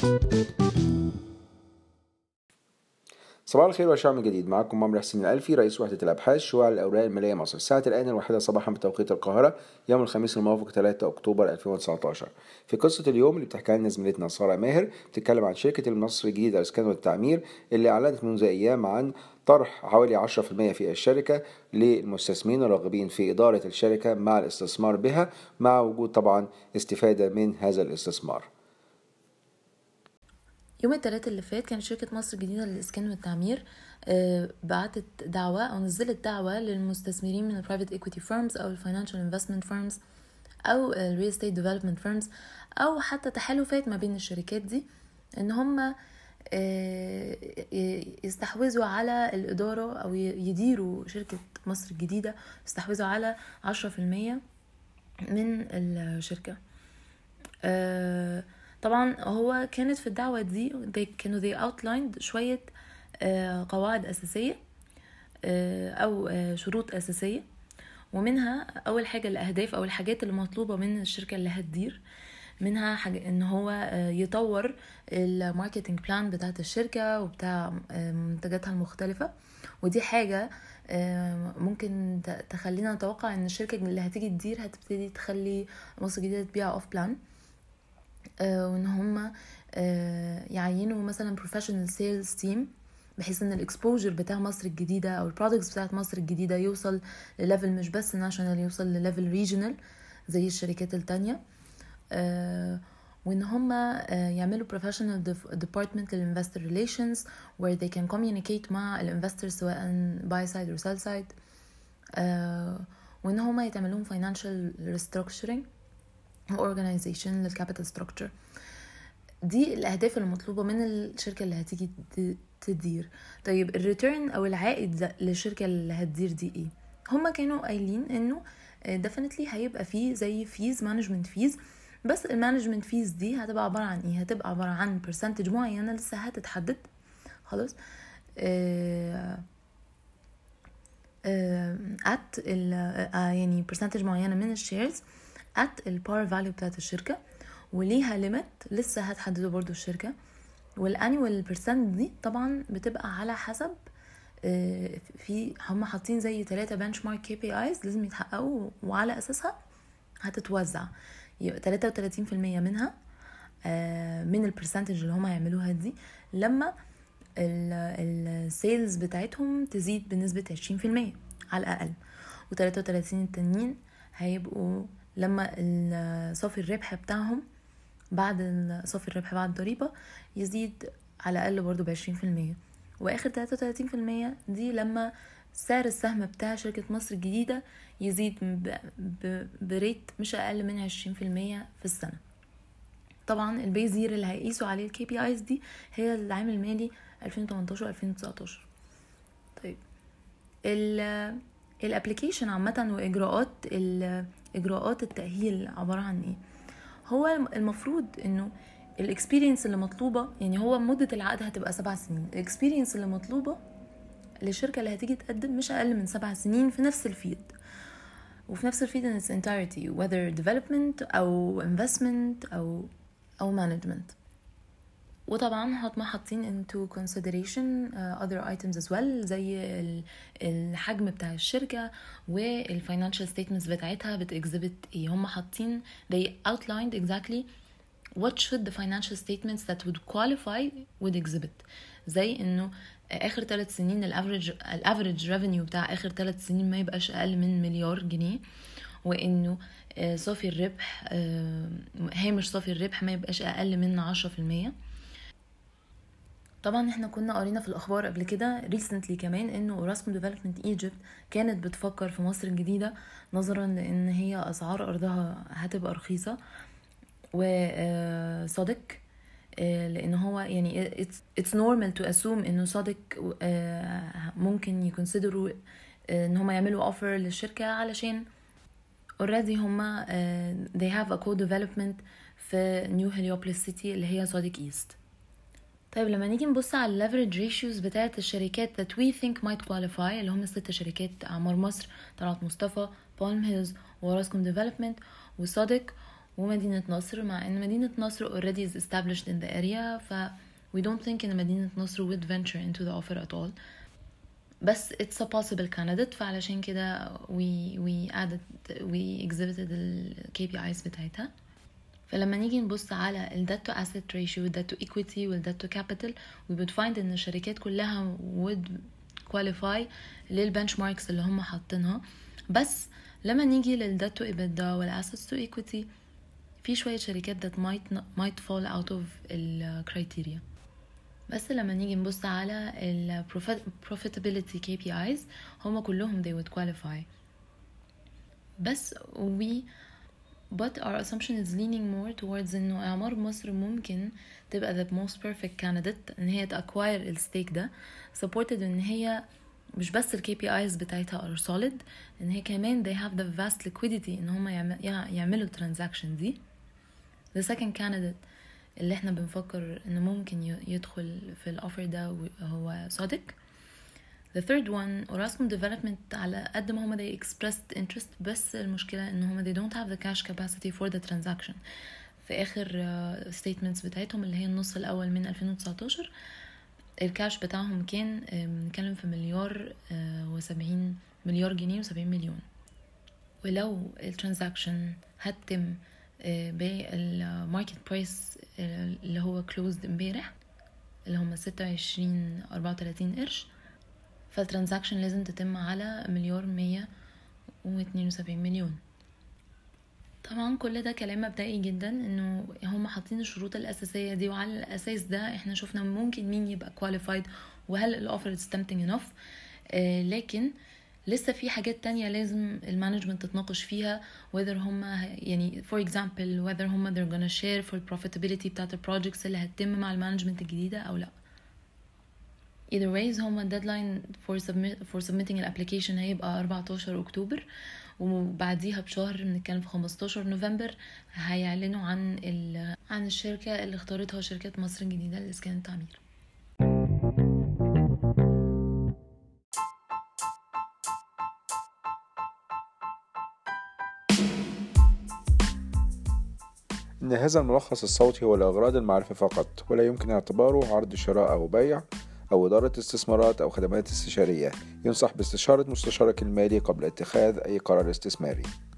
صباح الخير والشعب الجديد معكم عمرو حسين الألفي رئيس وحدة الأبحاث شعاع الأوراق المالية مصر الساعة الآن الواحدة صباحا بتوقيت القاهرة يوم الخميس الموافق 3 أكتوبر 2019 في قصة اليوم اللي بتحكيها لنا زميلتنا سارة ماهر بتتكلم عن شركة المصري الجديد للإسكان والتعمير اللي أعلنت منذ أيام عن طرح حوالي 10% في الشركة للمستثمرين الراغبين في إدارة الشركة مع الاستثمار بها مع وجود طبعا استفادة من هذا الاستثمار يوم الثلاث اللي فات كانت شركة مصر الجديدة للإسكان والتعمير آه، بعتت دعوة أو نزلت دعوة للمستثمرين من البرايفت equity firms أو الفاينانشال انفستمنت firms أو الريل استيت ديفلوبمنت firms أو حتى تحالفات ما بين الشركات دي إن هم آه، يستحوذوا على الإدارة أو يديروا شركة مصر الجديدة يستحوذوا على عشرة في المية من الشركة أه طبعا هو كانت في الدعوة دي كانوا they outlined شوية آه، قواعد أساسية آه، أو آه، شروط أساسية ومنها أول حاجة الأهداف أو الحاجات اللي مطلوبة من الشركة اللي هتدير منها حاجة ان هو يطور الماركتنج بلان بتاعت الشركة وبتاع منتجاتها المختلفة ودي حاجة ممكن تخلينا نتوقع ان الشركة اللي هتيجي تدير هتبتدي تخلي مصر الجديدة تبيع اوف بلان آه، وان هم آه، يعينوا مثلا بروفيشنال سيلز تيم بحيث ان الاكسبوجر بتاع مصر الجديده او البرودكتس بتاعت مصر الجديده يوصل لليفل مش بس ناشونال يوصل لليفل ريجونال زي الشركات التانية آه وان هم يعملوا professional department للinvestor relations where they can communicate مع الانفستر سواء buy side or sell side آه وان هم يتعمل لهم financial restructuring organization للكابيتال ستراكشر دي الاهداف المطلوبه من الشركه اللي هتيجي تدير طيب الريتيرن او العائد للشركه اللي هتدير دي ايه هما كانوا قايلين انه ديفينتلي هيبقى فيه زي فيز مانجمنت فيز بس المانجمنت فيز دي هتبقى عباره عن ايه هتبقى عباره عن برسنتج معينه لسه هتتحدد خلاص آه آه ات آه يعني برسنتج معينه من الشيرز at البار فاليو بتاعت الشركة وليها ليميت لسه هتحدده برضو الشركة والانيوال بيرسنت دي طبعا بتبقى على حسب آه، في هم حاطين زي ثلاثة بنش مارك كي بي ايز لازم يتحققوا وعلى اساسها هتتوزع يبقى تلاتة وتلاتين في المية منها آه، من البرسنتج اللي هم هيعملوها دي لما السيلز بتاعتهم تزيد بنسبة عشرين في المية على الأقل وتلاتة وتلاتين التانيين هيبقوا لما صافي الربح بتاعهم بعد صافي الربح بعد الضريبة يزيد على الأقل برضو بعشرين في المية وآخر تلاتة وتلاتين في المية دي لما سعر السهم بتاع شركة مصر الجديدة يزيد بريت مش أقل من عشرين في المية في السنة طبعا البيزير اللي هيقيسوا عليه الكي بي ايز دي هي العام المالي 2018 2019 طيب الابلكيشن عامة واجراءات اجراءات التأهيل عبارة عن ايه هو المفروض انه الاكسبيرينس اللي مطلوبة يعني هو مدة العقد هتبقى سبع سنين الاكسبيرينس اللي مطلوبة للشركة اللي هتيجي تقدم مش أقل من سبع سنين في نفس الفيلد وفي نفس الفيلد in its entirety whether development أو investment أو أو management وطبعا هما حاطين into consideration uh, other items as well زي الحجم بتاع الشركة والفاينانشال statements بتاعتها بتexhibit ايه هما حاطين they outlined exactly what should the financial statements that would qualify would exhibit زي انه اخر ثلاث سنين الافريج الافريج ريفينيو بتاع اخر ثلاث سنين ما يبقاش اقل من مليار جنيه وانه صافي الربح هامش صافي الربح ما يبقاش اقل من عشرة في المية طبعا احنا كنا قرينا في الاخبار قبل كده ريسنتلي كمان انه اوراسكوم ديفلوبمنت ايجيبت كانت بتفكر في مصر الجديده نظرا لان هي اسعار ارضها هتبقى رخيصه وصادق آه، لان هو يعني اتس نورمال تو اسوم انه صادق آه، ممكن يكونسيدروا آه، ان هم يعملوا اوفر للشركه علشان اوريدي هم they have a co-development في نيو هليوبلس سيتي اللي هي صادق ايست طيب لما نيجي نبص على الليفرج ريشيوز بتاعة الشركات that we think might qualify اللي هم الست شركات أعمار مصر طلعت مصطفى بالم هيلز وراسكوم ديفلوبمنت وصادق ومدينة نصر مع ان مدينة نصر already is established in the area ف we don't think ان مدينة نصر would venture into the offer at all بس it's a possible candidate فعلشان كده we we added we exhibited ال KPIs بتاعتها فلما نيجي نبص على ال debt to asset ratio وال debt to equity وال debt to capital we would find ان الشركات كلها would qualify للبنشماركس اللي هم حاطينها بس لما نيجي لل debt to EBITDA وال assets to equity في شوية شركات that might might fall out of ال criteria بس لما نيجي نبص على ال profitability KPIs هما كلهم they would qualify بس we but our assumption is leaning more towards انه اعمار مصر ممكن تبقى the most perfect candidate ان هي تأكواير الستيك ده supported ان هي مش بس ال KPIs بتاعتها are solid ان هي كمان they have the vast liquidity ان هم يعملوا transaction دي the second candidate اللي احنا بنفكر انه ممكن يدخل في الاوفر ده هو صادق The third one Orascom Development على قد ما هما they expressed interest بس المشكلة ان هما they don't have the cash capacity for the transaction في اخر uh, statements بتاعتهم اللي هي النص الاول من 2019 الكاش بتاعهم كان بنتكلم في مليار وسبعين مليار جنيه وسبعين مليون ولو الترانزاكشن هتتم بالماركت برايس اللي هو كلوزد امبارح اللي هم ستة وعشرين أربعة وتلاتين قرش فالترانزاكشن لازم تتم على مليار مية واتنين وسبعين مليون طبعا كل ده كلام مبدئي جدا انه هم حاطين الشروط الاساسيه دي وعلى الاساس ده احنا شفنا ممكن مين يبقى كواليفايد وهل الاوفر is tempting enough آه لكن لسه في حاجات تانية لازم المانجمنت تتناقش فيها whether هم يعني for example whether هم they're gonna share for profitability بتاعت البروجكتس اللي هتتم مع المانجمنت الجديدة أو لأ either ways هما deadline for, submit, for submitting الابليكيشن هيبقى 14 أكتوبر وبعديها بشهر بنتكلم في 15 نوفمبر هيعلنوا عن ال... عن الشركة اللي اختارتها شركة مصر الجديدة لإسكان التعمير إن هذا الملخص الصوتي هو لأغراض المعرفة فقط ولا يمكن اعتباره عرض شراء أو بيع أو إدارة استثمارات أو خدمات استشارية ينصح باستشارة مستشارك المالي قبل اتخاذ أي قرار استثماري